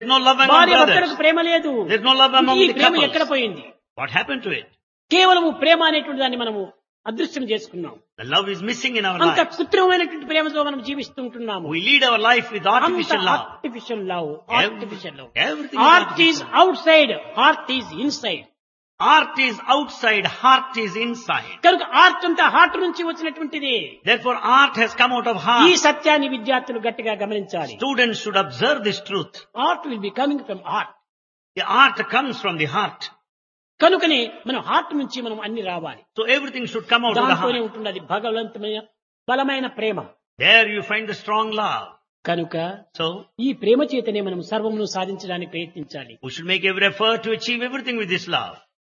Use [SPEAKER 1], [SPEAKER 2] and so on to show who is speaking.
[SPEAKER 1] no love among
[SPEAKER 2] భార్య
[SPEAKER 1] brothers.
[SPEAKER 2] భర్తలకు ప్రేమ లేదు
[SPEAKER 1] There's no love among
[SPEAKER 2] ఈ
[SPEAKER 1] the
[SPEAKER 2] ప్రేమ
[SPEAKER 1] couples.
[SPEAKER 2] ఎక్కడ పోయింది
[SPEAKER 1] What happened to it?
[SPEAKER 2] కేవలము ప్రేమ అనేటువంటి దాన్ని మనము అదృశ్యం చేసుకున్నాం
[SPEAKER 1] The love is missing in our
[SPEAKER 2] అంత
[SPEAKER 1] lives.
[SPEAKER 2] కృత్రిమమైనటువంటి ప్రేమతో మనం జీవిస్తుంటున్నాము
[SPEAKER 1] We lead our life with artificial love.
[SPEAKER 2] Artificial love
[SPEAKER 1] Every-
[SPEAKER 2] artificial love
[SPEAKER 1] everything is
[SPEAKER 2] art is
[SPEAKER 1] artificial.
[SPEAKER 2] Outside heart is inside
[SPEAKER 1] Art is outside, heart is inside.
[SPEAKER 2] కనుక art అంతా heart నుంచి వచ్చినటువంటిది
[SPEAKER 1] Therefore, art has come out of
[SPEAKER 2] ఈ
[SPEAKER 1] heart.
[SPEAKER 2] సత్యాన్ని విద్యార్థులు గట్టిగా గమనించాలి
[SPEAKER 1] Students should observe this truth.
[SPEAKER 2] Art will be coming from heart
[SPEAKER 1] The art comes from the heart.
[SPEAKER 2] కనుకనే మనం హార్ట్ నుంచి మనం అన్ని రావాలి
[SPEAKER 1] So everything should come out of the
[SPEAKER 2] దాంతోనే
[SPEAKER 1] heart.
[SPEAKER 2] ఉంటుంది అది భగవంతమైన బలమైన ప్రేమ
[SPEAKER 1] There you find the strong love.
[SPEAKER 2] కనుక
[SPEAKER 1] So
[SPEAKER 2] ఈ ప్రేమ చేతనే మనం సర్వమును సాధించడానికి ప్రయత్నించాలి
[SPEAKER 1] we should make every effort to achieve everything with this love.